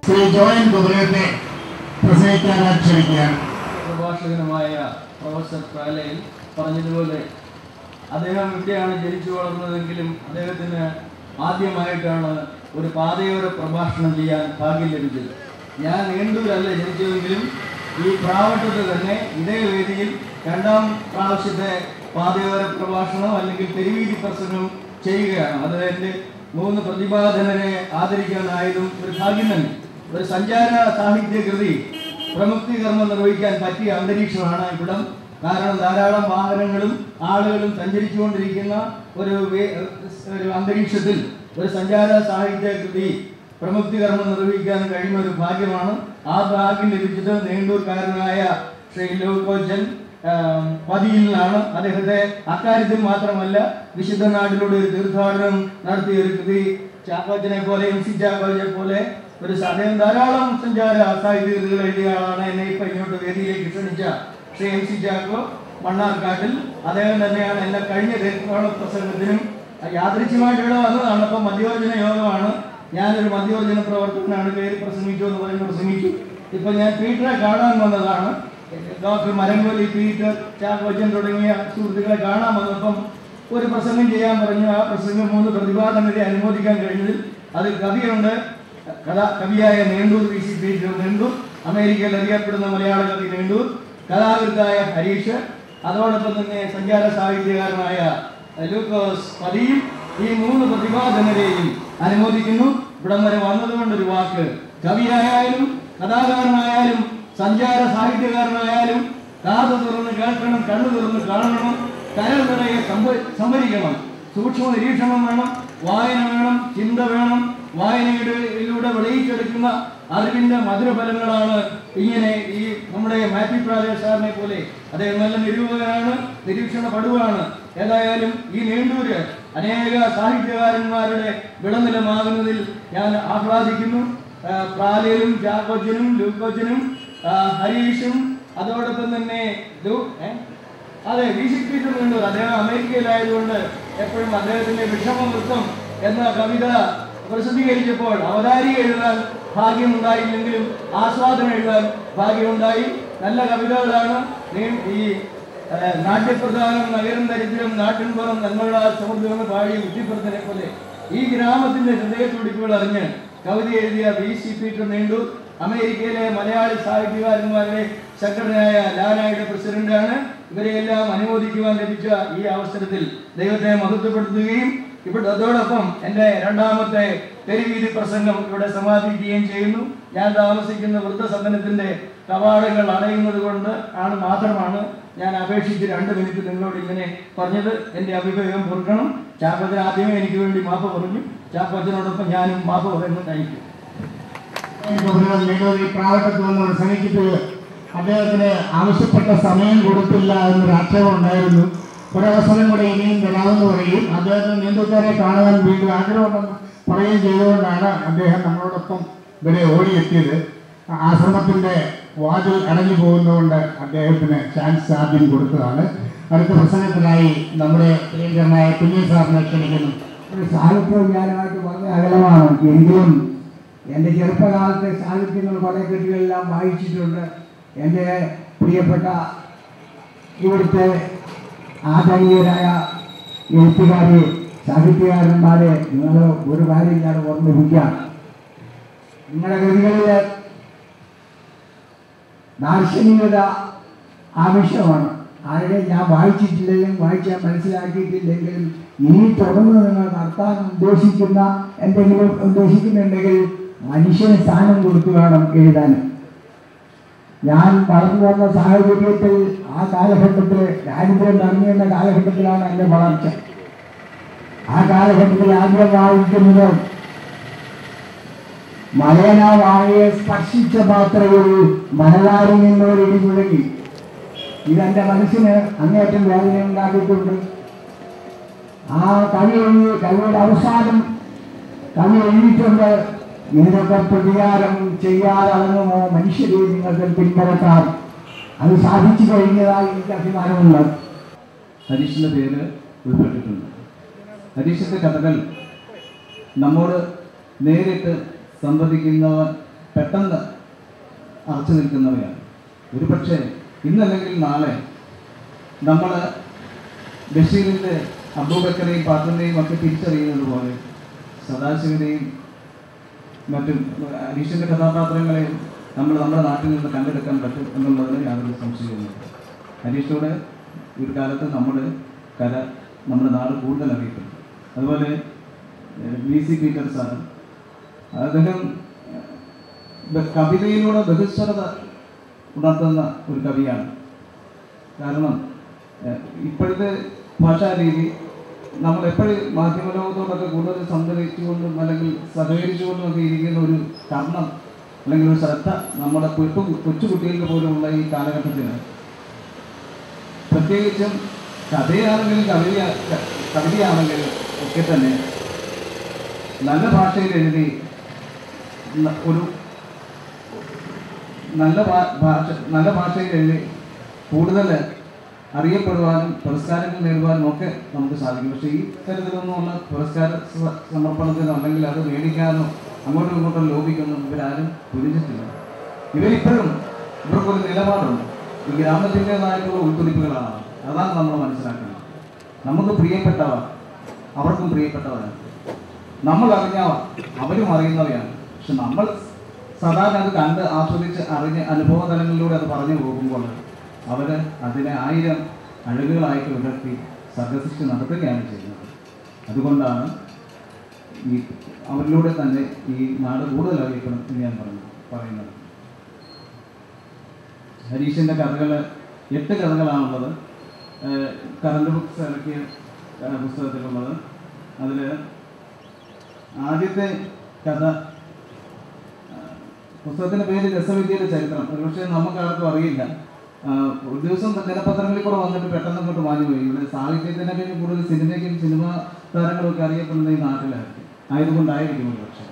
Shri Joan കുമരത്തെ പ്രസംഗിക്കാനായി ക്ഷണിക്കുകയാണ് പ്രഭാഷകനുമായ professor പ്രാലയിൽ പറഞ്ഞതുപോലെ അദ്ദേഹം ഇവിടെയാണ് ജനിച്ചു വളർന്നതെങ്കിലും അദ്ദേഹത്തിന് ആദ്യമായിട്ടാണ് ഒരു പാതയോര പ്രഭാഷണം ചെയ്യാൻ ഭാഗ്യം ലഭിച്ചത് ഞാൻ നീണ്ടൂരല്ല ജനിച്ചതെങ്കിലും ഈ പ്രാവട്ടത്ത് തന്നെ ഇതേ വേദിയിൽ രണ്ടാം പ്രാവശ്യത്തെ പാതയോര പ്രഭാഷണം അല്ലെങ്കിൽ തെരുവീതി പ്രസംഗം ചെയ്യുകയാണ് അത് എൻ്റെ മൂന്ന് പ്രതിഭാധനരെ ആദരിക്കാനായതും ഒരു ഭാഗ്യം തന്നെ ഒരു സഞ്ചാര സാഹിത്യ കൃതി പ്രമുക്തി കർമ്മം നിർവഹിക്കാൻ പറ്റിയ അന്തരീക്ഷമാണ് ഇവിടം കാരണം ധാരാളം വാഹനങ്ങളും ആളുകളും സഞ്ചരിച്ചുകൊണ്ടിരിക്കുന്ന ഒരു വേ- ഒരു അന്തരീക്ഷത്തിൽ ഒരു സഞ്ചാര സാഹിത്യ കൃതി പ്രമുക്തി കർമ്മം നിർവഹിക്കാൻ കഴിയുന്ന ഒരു ഭാഗ്യമാണ് ആ ഭാഗ്യം ലഭിച്ചത് നീണ്ടൂർക്കാരനായ ശ്രീ ലോകോജൻ പതിയിൽ നിന്നാണ് അദ്ദേഹത്തെ അക്കാര്യത്തിൽ മാത്രമല്ല വിശുദ്ധ നാട്ടിലൂടെ ഒരു തീർത്ഥാടനം നടത്തിയ ഒരു കൃതി ചാക്കോച്ചനെ പോലെ എം സി ചാക്കോച്ചനെ പോലെ ഒരു സ- അദ്ദേഹം ധാരാളം സഞ്ചാര സാഹിത്യ കൃതികൾ എഴുതിയ ആളാണ് എന്നെ ഇപ്പൊ ഇങ്ങോട്ട് വേദിയിലേക്ക് ക്ഷണിച്ച ശ്രീ എം സി ചാക്കോ മണ്ണാർക്കാട്ടിൽ അദ്ദേഹം തന്നെയാണ് എന്നെ കഴിഞ്ഞ തീർത്ഥാടന പ്രസംഗത്തിനും യാദൃശ്യമായിട്ട് ഇവിടെ വന്നതാണ് അപ്പം മധ്യവർജന യോഗമാണ് ഞാനൊരു മധ്യവർജന പ്രവർത്തകനാണ് കയറി പ്രസംഗിച്ചു എന്ന് പറയുന്നത് പ്രസംഗിച്ചു ഇപ്പൊ ഞാൻ പീറ്ററെ കാണാൻ വന്നതാണ് ഡോക്ടർ മരംകൊലി പീറ്റർ ചാക്കോച്ചൻ തുടങ്ങിയ സുഹൃത്തുക്കളെ കാണാൻ വന്നപ്പം ഒരു പ്രസംഗം ചെയ്യാൻ പറഞ്ഞു ആ പ്രസംഗം മൂന്ന് പ്രതിപാദനത്തെ അനുമോദിക്കാൻ കഴിഞ്ഞതിൽ അതിൽ കവിയുണ്ട് കഥ കവിയായ Neendoor V C Peter Neendoor അമേരിക്കയിൽ അറിയപ്പെടുന്ന മലയാള കവി നീണ്ടൂർ കഥാകൃത്തായ ഹരീഷ് അതോടൊപ്പം തന്നെ സഞ്ചാര സാഹിത്യകാരനായ ലൂക്കോസ് പതിയും ഈ മൂന്ന് പ്രതിപാദനരെയും അനുമോദിക്കുന്നു ഇവിടം വരെ വന്നതുകൊണ്ടൊരു വാക്ക് കവിയായാലും കഥാകാരനായാലും സഞ്ചാര സാഹിത്യകാരനായാലും കാത് തുറന്ന് കേൾക്കണം കണ്ണു തുറന്ന് കാണണം കരൾ നിറയെ സംഭ- സംഭരിക്കണം സൂക്ഷ്മ നിരീക്ഷണം വേണം വായന വേണം ചിന്ത വേണം വായനയിലൂടെ വിളയിച്ചെടുക്കുന്ന അറിവിന്റെ മധുരഫലങ്ങളാണ് ഇങ്ങനെ ഈ നമ്മുടെ മാത്യു പ്രാദേശ് സാറിനെ പോലെ അദ്ദേഹം നല്ല നിരൂപകനാണ് നിരീക്ഷണ പടുവാണ് ഏതായാലും ഈ നീണ്ടൂര് അനേക സാഹിത്യകാരന്മാരുടെ വിളനിലമാകുന്നതിൽ ഞാൻ ആഹ്ലാദിക്കുന്നു ആ, പ്രാലേലും ചാക്കോച്ചനും ലൂക്കോച്ചനും ആ, ഹരീഷും അതോടൊപ്പം തന്നെ ലൂ- ഏ? അതെ വി സി പീറ്റർ നീണ്ടൂർ അദ്ദേഹം അമേരിക്കയിലായതുകൊണ്ട് എപ്പോഴും അദ്ദേഹത്തിന്റെ വിഷമവൃത്തം എന്ന കവിത പ്രസിദ്ധീകരിച്ചപ്പോൾ അവതാരിക എഴുതാൻ ഭാഗ്യമുണ്ടായില്ലെങ്കിലും ആസ്വാദനം എഴുതാൻ ഭാഗ്യമുണ്ടായി നല്ല കവിതകളാണ് നീ- ഈ ഏഹ്, നാട്യപ്രധാനം നഗരം ദരിദ്രം നാട്ടിൻപുറം നന്മകളാൽ സമൃദ്ധമെന്ന് പാടിയ ബുദ്ധിപ്രദനെ പോലെ ഈ ഗ്രാമത്തിന്റെ ഹൃദയത്തുടിപ്പുകൾ അറിഞ്ഞ് കവിത എഴുതിയ വി സി പീറ്റർ നീണ്ടൂർ അമേരിക്കയിലെ മലയാളി സാഹിത്യകാരന്മാരുടെ സെക്രട്ടറിയായ ലാനായുടെ പ്രസിഡന്റാണ് ഇവരെയെല്ലാം അനുമോദിക്കുവാൻ ലഭിച്ച ഈ അവസരത്തിൽ ദൈവത്തെ മഹത്വപ്പെടുത്തുകയും ഇവിടെ അതോടൊപ്പം എൻ്റെ രണ്ടാമത്തെ തെരുവീതി പ്രസംഗം ഇവിടെ സമാപിക്കുകയും ചെയ്യുന്നു ഞാൻ താമസിക്കുന്ന വൃദ്ധസദനത്തിന്റെ കവാടങ്ങൾ അടയുന്നത് കൊണ്ട് ആണ് മാത്രമാണ് ഞാൻ അപേക്ഷിച്ച് രണ്ട് മിനിറ്റ് നിങ്ങളോട് ഇങ്ങനെ പറഞ്ഞത് എൻ്റെ അഭിപ്രായം പൊറുക്കണം ചാക്കോച്ചൻ ആദ്യമേ എനിക്ക് വേണ്ടി മാപ്പ് പറഞ്ഞു ചാക്കോച്ചനോടൊപ്പം ഞാനും മാപ്പ് പറയുന്നു കഴിക്കും ഈ പ്രാവട്ടത്ത് വന്ന് പ്രസംഗിച്ചിട്ട് അദ്ദേഹത്തിന് ആവശ്യപ്പെട്ട സമയം കൊടുത്തില്ല എന്നൊരു ആക്ഷേപം ഉണ്ടായിരുന്നു ഒരവസരം കൂടെ ഇനിയും തരാമെന്ന് പറയും അദ്ദേഹത്തിന് നീന്തൂക്കാരെ കാണുവാൻ വീണ്ടും ആഗ്രഹമുണ്ടെന്ന് പറയുകയും ചെയ്തുകൊണ്ടാണ് അദ്ദേഹം നമ്മളോടൊപ്പം ഇവിടെ ഓടിയെത്തിയത് ആശ്രമത്തിന്റെ വാതിൽ അടഞ്ഞു പോകുന്നതുകൊണ്ട് അദ്ദേഹത്തിന് ചാൻസ് ആദ്യം കൊടുത്തതാണ് അടുത്ത പ്രസംഗത്തിനായി നമ്മുടെ പ്രിയങ്കരനായ കുഞ്ഞു സാറിനെ ക്ഷണിക്കുന്നു ഒരു സാഹിത്യ വിജ്ഞാനമായിട്ട് വളരെ അകലമാണ് എങ്കിലും എൻ്റെ ചെറുപ്പകാലത്തെ സാഹിത്യങ്ങൾ കുറേ കൃതികളെല്ലാം വായിച്ചിട്ടുണ്ട് എൻ്റെ പ്രിയപ്പെട്ട ഇവിടുത്തെ ആദരണീയരായ എഴുത്തുകാരെ സാഹിത്യകാരന്മാരെ നിങ്ങൾ ഒരു കാര്യം ഞാൻ ഓർമ്മിപ്പിക്കാം നിങ്ങളുടെ കൃതികളിൽ ദാർശനികത ആവശ്യമാണ് ആരുടെ ഞാൻ വായിച്ചിട്ടില്ലെങ്കിലും വായിച്ചാൽ മനസ്സിലാക്കിയിട്ടില്ലെങ്കിലും ഇനി തുടർന്ന് നിങ്ങൾ നടത്താൻ ഉദ്ദേശിക്കുന്ന എന്തെങ്കിലും ഉദ്ദേശിക്കുന്നുണ്ടെങ്കിൽ മനുഷ്യന് സ്ഥാനം കൊടുത്തു വേണം എഴുതാൻ ഞാൻ വളർന്നു വന്ന സാഹചര്യത്തിൽ ആ കാലഘട്ടത്തിൽ ദാരിദ്ര്യം നിറഞ്ഞിരുന്ന കാലഘട്ടത്തിലാണ് എൻ്റെ വളർച്ച ആ കാലഘട്ടത്തിൽ ആദ്യം വായിക്കുന്നത് മലയനാവായെ സ്പർശിച്ച മാത്രയിൽ മലനാരിൽ നിന്നൊരു ഇടി മുഴങ്ങി ഇതെന്റെ മനസ്സിന് അങ്ങേറ്റം വേദന ഉണ്ടാക്കിയിട്ടുണ്ട് ആ കവി എഴുതി കവിയുടെ അവസാനം കവി എഴുതിയിട്ടുണ്ട് ഇതിനൊക്കെ പ്രതികാരം ചെയ്യാതടങ്ങുമോ മനുഷ്യരെ നിങ്ങൾക്ക് പിന്തുടർത്താം അത് സാധിച്ചു കഴിഞ്ഞതായി എനിക്ക് അഭിമാനമുണ്ട് ഹരീഷിന്റെ പേര് ഉൾപ്പെട്ടിട്ടുണ്ട് ഹരീഷിന്റെ കഥകൾ നമ്മോട് നേരിട്ട് സംവദിക്കുന്നവൻ പെട്ടെന്ന് അറച്ചു നിൽക്കുന്നവയാണ് ഒരു പക്ഷേ ഇന്നല്ലെങ്കിൽ നാളെ നമ്മൾ ബഷീറിൻ്റെ അബൂബക്കറേയും പാത്രനെയും ഒക്കെ തിരിച്ചറിയുന്നത് പോലെ സദാശിവനെയും മറ്റും അനീഷിൻ്റെ കഥാപാത്രങ്ങളെയും നമ്മൾ നമ്മുടെ നാട്ടിൽ നിന്ന് കണ്ടെടുക്കാൻ പറ്റും എന്നുള്ളതിന് യാതൊരു സംശയവുമില്ല ഹരീഷോട് ഒരു കാലത്ത് നമ്മുടെ കല നമ്മുടെ നാട് കൂടുതൽ അറിയപ്പെട്ടു അതുപോലെ വി സി പീറ്റർ സാർ അദ്ദേഹം ബ- കവിതയിലൂടെ ബഹുസ്വരത ഉണർത്തുന്ന ഒരു കവിയാണ് കാരണം ഏഹ്, ഇപ്പോഴത്തെ ഭാഷാരീതി നമ്മൾ എപ്പോഴും മാധ്യമലോകത്തോടൊക്കെ കൂടുതൽ സംവദിച്ചുകൊണ്ടും അല്ലെങ്കിൽ സഹകരിച്ചുകൊണ്ടും ഒക്കെ ഇരിക്കുന്ന ഒരു കർണം അല്ലെങ്കിൽ ഒരു ശ്രദ്ധ നമ്മുടെ ഇപ്പം കൊച്ചു കുട്ടികൾക്ക് പോലുമുള്ള ഈ കാലഘട്ടത്തിന് പ്രത്യേകിച്ചും കഥയാണെങ്കിലും കവിത കവിതയാണെങ്കിലും ഒക്കെ തന്നെ നല്ല ഭാഷയിൽ എഴുതി ന- ഒരു നല്ല ഭാ- ഭാഷ നല്ല ഭാഷയിൽ എഴുതി കൂടുതൽ അറിയപ്പെടുവാനും പുരസ്കാരങ്ങൾ നേടുവാനും ഒക്കെ നമുക്ക് സാധിക്കും പക്ഷേ ഈ തരത്തിലൊന്നുമുള്ള പുരസ്കാര സ- സമർപ്പണത്തിനോ അല്ലെങ്കിൽ അത് മേടിക്കാനോ അങ്ങോട്ടും ഇങ്ങോട്ടും ലോപിക്കൊന്നും ഇവരാരും തുനിഞ്ഞിട്ടില്ല ഇവരിപ്പോഴും ഇവർക്കൊരു നിലപാടുണ്ട് ഈ ഗ്രാമത്തിൻ്റെതായിട്ടുള്ള ഉൾത്തുടിപ്പുകളാണ് അതാണ് നമ്മൾ മനസ്സിലാക്കുന്നത് നമുക്ക് പ്രിയപ്പെട്ടവ അവർക്കും പ്രിയപ്പെട്ടവരാണ് നമ്മൾ അറിഞ്ഞവ അവരും അറിയുന്നവയാണ് പക്ഷെ നമ്മൾ സാധാരണ അത് കണ്ട് ആസ്വദിച്ച് അറിഞ്ഞ് അനുഭവ തലങ്ങളിലൂടെ അത് പറഞ്ഞു പോകുമ്പോൾ അവർ അതിനെ ആയിരം അഴകുകളായിട്ട് ഉയർത്തി സർഗസൃഷ്ടി നടത്തുകയാണ് ചെയ്യുന്നത് അതുകൊണ്ടാണ് ഈ അവരിലൂടെ തന്നെ ഈ നാട് കൂടുതൽ അറിയപ്പെടും എന്ന് ഞാൻ പറഞ്ഞു പറയുന്നത് ഹരീഷിൻ്റെ കഥകൾ എട്ട് കഥകളാണുള്ളത് ഏഹ് കറണ്ട് ബുക്സ് ഇറക്കിയ ഏഹ് പുസ്തകത്തിലുള്ളത് അതിൽ ആദ്യത്തെ കഥ ഏഹ് പുസ്തകത്തിൻ്റെ പേര് രസവിദ്യയുടെ ചരിത്രം ഒരുപക്ഷെ നമുക്ക് ആർക്കും അറിയില്ല ആഹ് ഒരു ദിവസം ദിനപത്രങ്ങളിൽ കൂടെ വന്നിട്ട് പെട്ടെന്ന് അങ്ങോട്ട് മാഞ്ഞു പോയി ഇവിടെ സാഹിത്യത്തിനൊക്കെ കൂടുതൽ സിനിമയ്ക്കും സിനിമ താരങ്ങളൊക്കെ അറിയപ്പെടുന്നത് ഈ നാട്ടിലായിരിക്കും ആയതുകൊണ്ടായിരിക്കും ഒരു പക്ഷേ